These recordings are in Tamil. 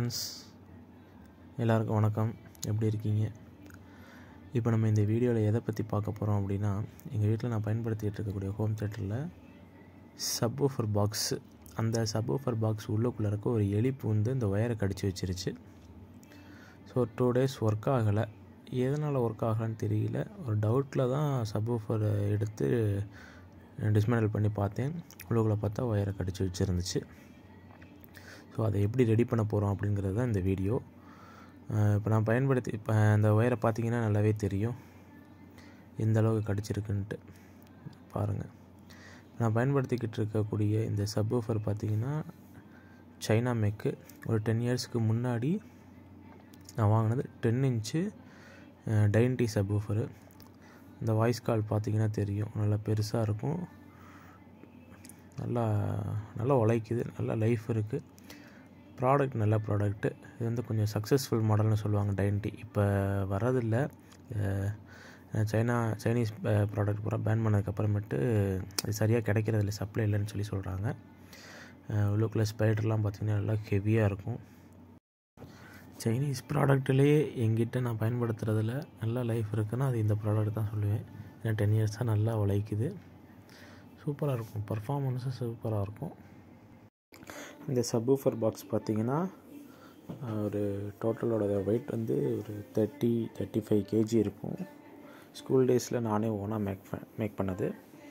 ஃப்ரெண்ட்ஸ் எல்லாருக்கும் வணக்கம் எப்படி இருக்கீங்க இப்போ நம்ம இந்த வீடியோவில் எதை பற்றி பார்க்க போகிறோம் அப்படின்னா எங்கள் வீட்டில் நான் பயன்படுத்திகிட்டு இருக்கக்கூடிய ஹோம் தேட்டரில் சப்வூஃபர் பாக்ஸ் அந்த சப்வூஃபர் பாக்ஸ் உள்ளுக்குள்ளே இருக்க ஒரு எலி பூந்து இந்த ஒயரை கடிச்சு வச்சிருச்சு ஸோ டூ டேஸ் ஒர்க் ஆகலை எதனால் ஒர்க் ஆகலைன்னு தெரியல ஒரு டவுட்டில் தான் சப்வூஃபர் எடுத்து டிஸ்மேண்டில் பண்ணி பார்த்தேன் உள்ளுக்குள்ளே பார்த்தா ஒயரை கடிச்சு வச்சுருந்துச்சு ஸோ அதை எப்படி ரெடி பண்ண போகிறோம் அப்படிங்கிறது தான் இந்த வீடியோ இப்போ நான் பயன்படுத்தி இப்போ அந்த ஒயரை பார்த்தீங்கன்னா நல்லாவே தெரியும் எந்த அளவுக்கு கடிச்சிருக்குன்ட்டு பாருங்கள் நான் பயன்படுத்திக்கிட்டு இருக்கக்கூடிய இந்த சப்வூஃபர் பார்த்தீங்கன்னா சைனா மேக்கு ஒரு டென் இயர்ஸ்க்கு முன்னாடி நான் வாங்கினது டென் இன்ச்சு டைன்டி சப்வூஃபரு இந்த வாய்ஸ் கால் பார்த்தீங்கன்னா தெரியும் நல்லா பெருசாக இருக்கும் நல்லா நல்லா உழைக்குது நல்லா லைஃப் இருக்குது ப்ராடக்ட் நல்ல ப்ராடக்ட்டு இது வந்து கொஞ்சம் சக்ஸஸ்ஃபுல் மாடல்னு சொல்லுவாங்க டைன்டி இப்போ வரதில்லை சைனா சைனீஸ் ப்ராடக்ட் பூரா பேன் பண்ணதுக்கப்புறமேட்டு அது சரியாக கிடைக்கிறதில்ல சப்ளை இல்லைன்னு சொல்லி சொல்கிறாங்க உள்ளுக்குள்ளே ஸ்பைடர்லாம் பார்த்திங்கன்னா நல்லா ஹெவியாக இருக்கும் சைனீஸ் ப்ராடக்ட்லேயே எங்கிட்ட நான் பயன்படுத்துகிறதுல நல்ல லைஃப் இருக்குன்னா அது இந்த ப்ராடக்ட் தான் சொல்லுவேன் ஏன்னா டென் இயர்ஸாக நல்லா உழைக்குது சூப்பராக இருக்கும் பர்ஃபார்மன்ஸும் சூப்பராக இருக்கும் இந்த சப்வூஃபர் பாக்ஸ் பார்த்திங்கன்னா ஒரு டோட்டலோட வெயிட் வந்து ஒரு தேர்ட்டி தேர்ட்டி ஃபைவ் கேஜி இருக்கும் ஸ்கூல் டேஸில் நானே ஓனாக மேக் மேக் பண்ணது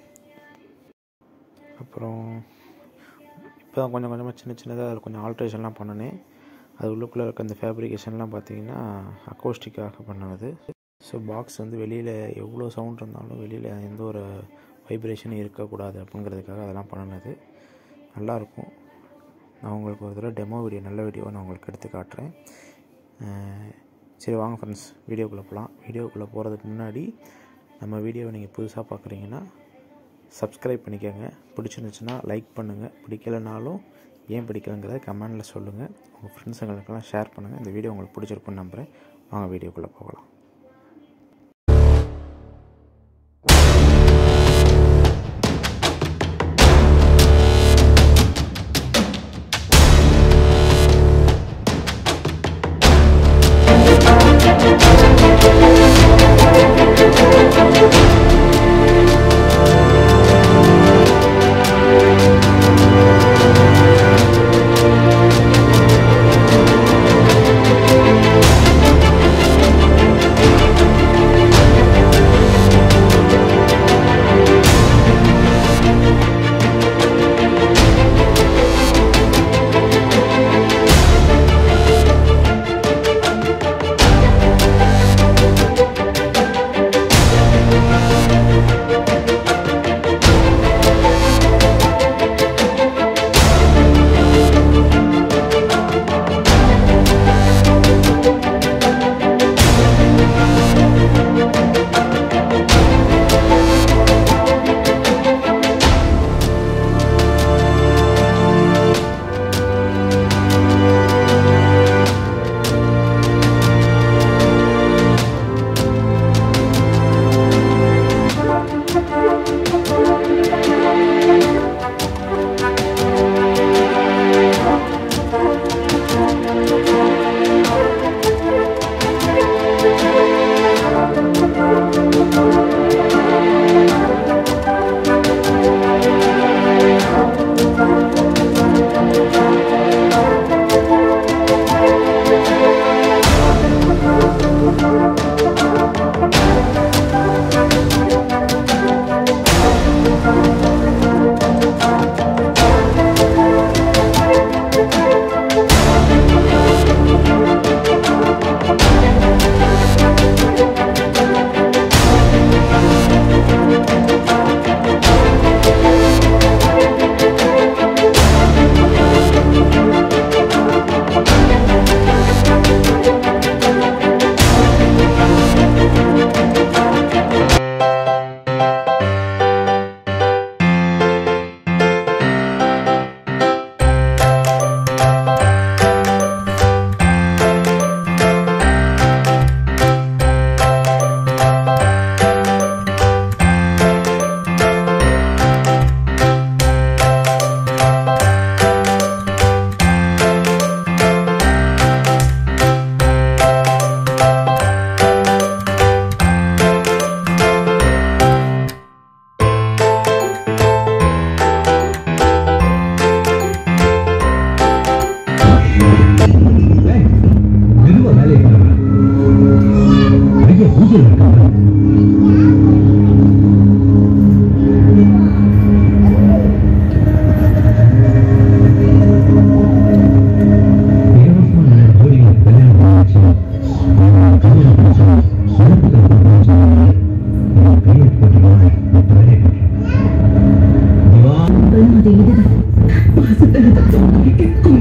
அப்புறம் இப்போ தான் கொஞ்சம் கொஞ்சமாக சின்ன சின்னதாக அதில் கொஞ்சம் ஆல்ட்ரேஷன்லாம் பண்ணினேன் அது உள்ளுக்குள்ளே இருக்க அந்த ஃபேப்ரிகேஷன்லாம் பார்த்தீங்கன்னா அக்கோஸ்டிக்காக பண்ணது ஸோ பாக்ஸ் வந்து வெளியில் எவ்வளோ சவுண்ட் இருந்தாலும் வெளியில் எந்த ஒரு வைப்ரேஷனும் இருக்கக்கூடாது அப்படிங்கிறதுக்காக அதெல்லாம் பண்ணினது நல்லாயிருக்கும் நான் உங்களுக்கு ஒரு தடவை டெமோ வீடியோ நல்ல வீடியோ நான் உங்களுக்கு எடுத்து காட்டுறேன் சரி வாங்க ஃப்ரெண்ட்ஸ் வீடியோக்குள்ளே போகலாம் வீடியோக்குள்ளே போகிறதுக்கு முன்னாடி நம்ம வீடியோவை நீங்கள் புதுசாக பார்க்குறீங்கன்னா சப்ஸ்கிரைப் பண்ணிக்கோங்க பிடிச்சிருந்துச்சுன்னா லைக் பண்ணுங்கள் பிடிக்கலைனாலும் ஏன் பிடிக்கலங்கிறத கமெண்டில் சொல்லுங்கள் உங்கள் ஃப்ரெண்ட்ஸுங்களுக்கெல்லாம் ஷேர் பண்ணுங்கள் இந்த வீடியோ உங்களுக்கு பிடிச்சிருக்குன்னு நம்புகிறேன் வாங்க வீடியோக்குள்ளே போகலாம் இங்கே இருக்காங்க தேவஸ்மா நல்ல ஜோடிகளை கல்யாணம் பண்ணிச்சு அவங்க கல்யாணம் பண்ணிச்சு அனுப்புதல் பண்ணுறேன்னு சொன்னாங்க என் கையை போட்டுருவாங்க நான் தலையை கட்டுறேன் திவா அது இதுதான் வாசத்தனத்தை